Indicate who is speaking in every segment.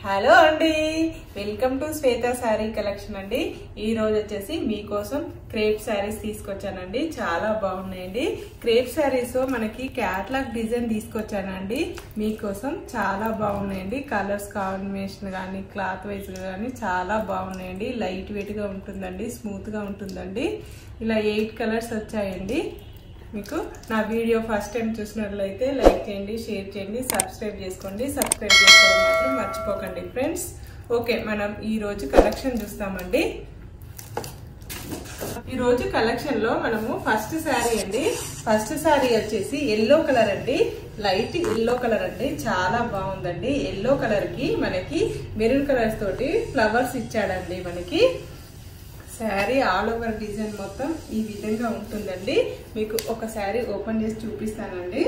Speaker 1: hello అండి welcome to Shweta sari collection అండి ఈ రోజు వచ్చేసి మీకోసం క్రేప్ శారీస్ తీసుకొచ్చానండి చాలా బాగున్నాయండి క్రేప్ శారీస్ మనకి క్యాట్లాగ్ డిజైన్ తీసుకొచ్చానండి మీకోసం చాలా బాగున్నాయండి కలర్స్ కాంబినేషన్ కానీ క్లాత్ వైజ్ కానీ చాలా బాగున్నాయండి లైట్ వెయిట్ గా ఉంటుందండి స్మూత్ గా ఉంటుందండి ఇలా ఎయిట్ కలర్స్ వచ్చాయండి మీకు నా వీడియో ఫస్ట్ టైం చూసినట్లయితే లైక్ చేయండి షేర్ చేయండి సబ్స్క్రైబ్ చేసుకోండి సబ్స్క్రైబ్ చేసుకోవడం మాత్రం మర్చిపోకండి ఫ్రెండ్స్ ఓకే మనం ఈ రోజు కలెక్షన్ చూస్తామండి ఈ రోజు కలెక్షన్ లో మనము ఫస్ట్ శారీ అండి ఫస్ట్ శారీ వచ్చేసి ఎల్లో కలర్ అండి లైట్ ఎల్లో కలర్ అండి చాలా బాగుందండి ఎల్లో కలర్ కి మనకి మెరూన్ కలర్స్ తోటి ఫ్లవర్స్ ఇచ్చాడండి మనకి శారీ ఆల్ ఓవర్ డిజైన్ మొత్తం ఈ విధంగా ఉంటుందండి మీకు ఒక శారీ ఓపెన్ చేసి చూపిస్తానండి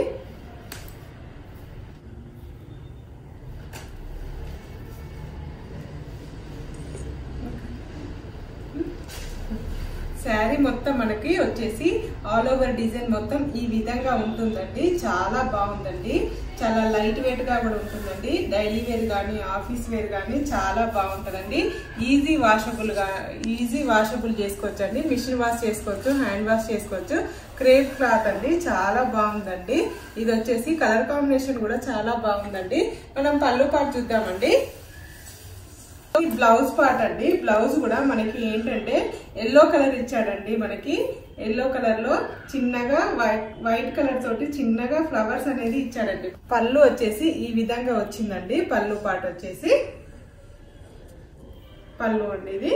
Speaker 1: శారీ మొత్తం మనకి వచ్చేసి ఆల్ ఓవర్ డిజైన్ మొత్తం ఈ విధంగా ఉంటుందండి చాలా బాగుందండి చాలా లైట్ వెయిట్ గా కూడా ఉంటుందండి డైలీ వేర్ కానీ ఆఫీస్ వేర్ కానీ చాలా బాగుంటుందండి ఈజీ వాషబుల్ గా ఈజీ వాషబుల్ చేసుకోవచ్చు అండి మిషన్ వాష్ చేసుకోవచ్చు హ్యాండ్ వాష్ చేసుకోవచ్చు క్రేప్ క్లాత్ అండి చాలా బాగుందండి ఇది వచ్చేసి కలర్ కాంబినేషన్ కూడా చాలా బాగుందండి మనం పళ్ళు పాటు చూద్దామండి ఈ బ్లౌజ్ పార్ట్ అండి బ్లౌజ్ కూడా మనకి ఏంటంటే ఎల్లో కలర్ ఇచ్చాడండి మనకి ఎల్లో కలర్ లో చిన్నగా వైట్ వైట్ కలర్ తోటి చిన్నగా ఫ్లవర్స్ అనేది ఇచ్చాడండి పళ్ళు వచ్చేసి ఈ విధంగా వచ్చిందండి పళ్ళు పాట వచ్చేసి పళ్ళు అండి ఇది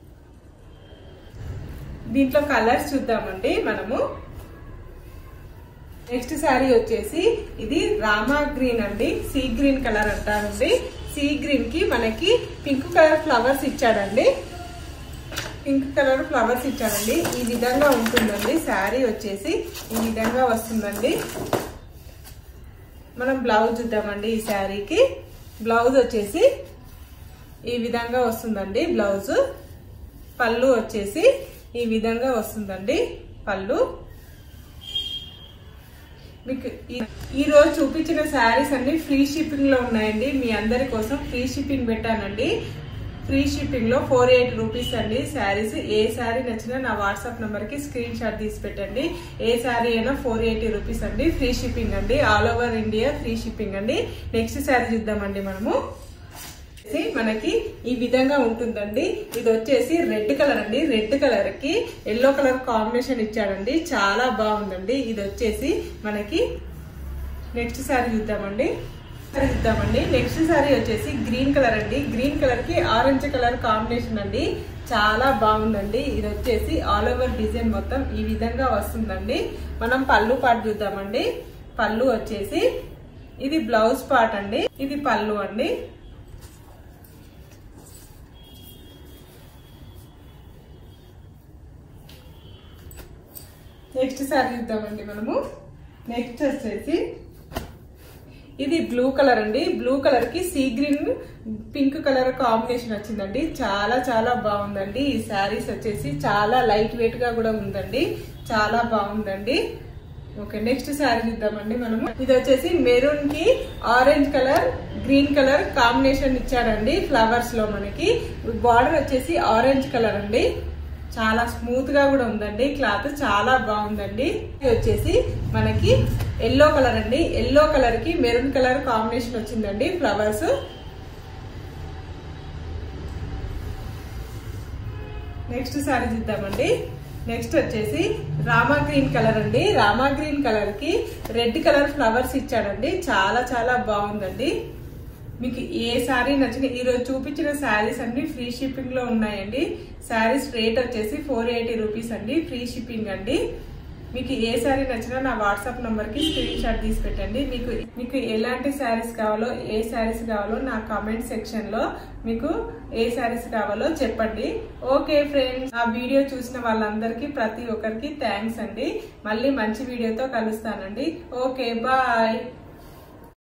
Speaker 1: దీంట్లో కలర్స్ చూద్దామండి మనము నెక్స్ట్ శారీ వచ్చేసి ఇది రామా గ్రీన్ అండి సీ గ్రీన్ కలర్ అంటారండి సీ గ్రీన్ కి మనకి పింక్ కలర్ ఫ్లవర్స్ ఇచ్చాడండి పింక్ కలర్ ఫ్లవర్స్ ఇచ్చాడండి ఈ విధంగా ఉంటుందండి శారీ వచ్చేసి ఈ విధంగా వస్తుందండి మనం బ్లౌజ్ చూద్దామండి ఈ శారీకి బ్లౌజ్ వచ్చేసి ఈ విధంగా వస్తుందండి బ్లౌజ్ పళ్ళు వచ్చేసి ఈ విధంగా వస్తుందండి పళ్ళు మీకు ఈ రోజు చూపించిన శారీస్ అన్ని ఫ్రీ షిప్పింగ్ లో ఉన్నాయండి మీ అందరి కోసం ఫ్రీ షిప్పింగ్ పెట్టానండి ఫ్రీ షిప్పింగ్ లో ఫోర్ ఎయిట్ రూపీస్ అండి శారీస్ ఏ శారీ నచ్చినా నా వాట్సాప్ నంబర్ కి స్క్రీన్ షాట్ తీసి పెట్టండి ఏ శారీ అయినా ఫోర్ ఎయిటీ రూపీస్ అండి ఫ్రీ షిప్పింగ్ అండి all over India free shipping అండి నెక్స్ట్ శారీ చూద్దామండి మనము మనకి ఈ విధంగా ఉంటుందండి ఇది వచ్చేసి రెడ్ కలర్ అండి రెడ్ కలర్ కి ఎల్లో కలర్ కాంబినేషన్ ఇచ్చాడండి చాలా బాగుందండి ఇది వచ్చేసి మనకి నెక్స్ట్ శారీ చూద్దామండి శారీ చూద్దామండి నెక్స్ట్ శారీ వచ్చేసి గ్రీన్ కలర్ అండి గ్రీన్ కలర్ కి ఆరెంజ్ కలర్ కాంబినేషన్ అండి చాలా బాగుందండి ఇది వచ్చేసి ఆల్ ఓవర్ డిజైన్ మొత్తం ఈ విధంగా వస్తుందండి మనం పళ్ళు పాటు చూద్దామండి పళ్ళు వచ్చేసి ఇది బ్లౌజ్ పార్ట్ అండి ఇది పళ్ళు అండి నెక్స్ట్ శారీ చూద్దామండి మనము నెక్స్ట్ వచ్చేసి ఇది బ్లూ కలర్ అండి బ్లూ కలర్ కి sea green pink colour combination వచ్చిందండి చాలా చాలా బాగుందండి ఈ శారీస్ వచ్చేసి చాలా లైట్ వెయిట్ గా కూడా ఉందండి చాలా బాగుందండి ఓకే నెక్స్ట్ శారీ చూద్దామండి మనము ఇది వచ్చేసి మెరూన్ కి orange colour green colour combination ఇచ్చాడండి ఫ్లవర్స్ లో మనకి బార్డర్ వచ్చేసి ఆరెంజ్ కలర్ అండి చాలా స్మూత్ గా కూడా ఉందండి క్లాత్ చాలా బాగుందండి ఇది వచ్చేసి మనకి ఎల్లో కలర్ అండి ఎల్లో కలర్ కి మెరూన్ కలర్ కాంబినేషన్ వచ్చిందండి ఫ్లవర్స్ నెక్స్ట్ సారీ చూద్దామండి నెక్స్ట్ వచ్చేసి రామా గ్రీన్ కలర్ అండి రామా గ్రీన్ కలర్ కి రెడ్ కలర్ ఫ్లవర్స్ ఇచ్చాడండి చాలా చాలా బాగుందండి మీకు ఏ శారీ నచ్చిన ఈరోజు చూపించిన శారీస్ అన్ని ఫ్రీ షిప్పింగ్ లో ఉన్నాయండి శారీస్ రేట్ వచ్చేసి ఫోర్ ఎయిటీ రూపీస్ అండి ఫ్రీ షిప్పింగ్ అండి మీకు ఏ శారీ నచ్చినా నా వాట్సాప్ నంబర్ కి స్క్రీన్ షాట్ తీసి పెట్టండి మీకు మీకు ఎలాంటి శారీస్ కావాలో ఏ శారీస్ కావాలో నా కామెంట్ సెక్షన్ లో మీకు ఏ శారీస్ కావాలో చెప్పండి ఓకే ఫ్రెండ్స్ ఆ వీడియో చూసిన వాళ్ళందరికీ ప్రతి ఒక్కరికి థ్యాంక్స్ అండి మళ్ళీ మంచి వీడియోతో కలుస్తానండి ఓకే బాయ్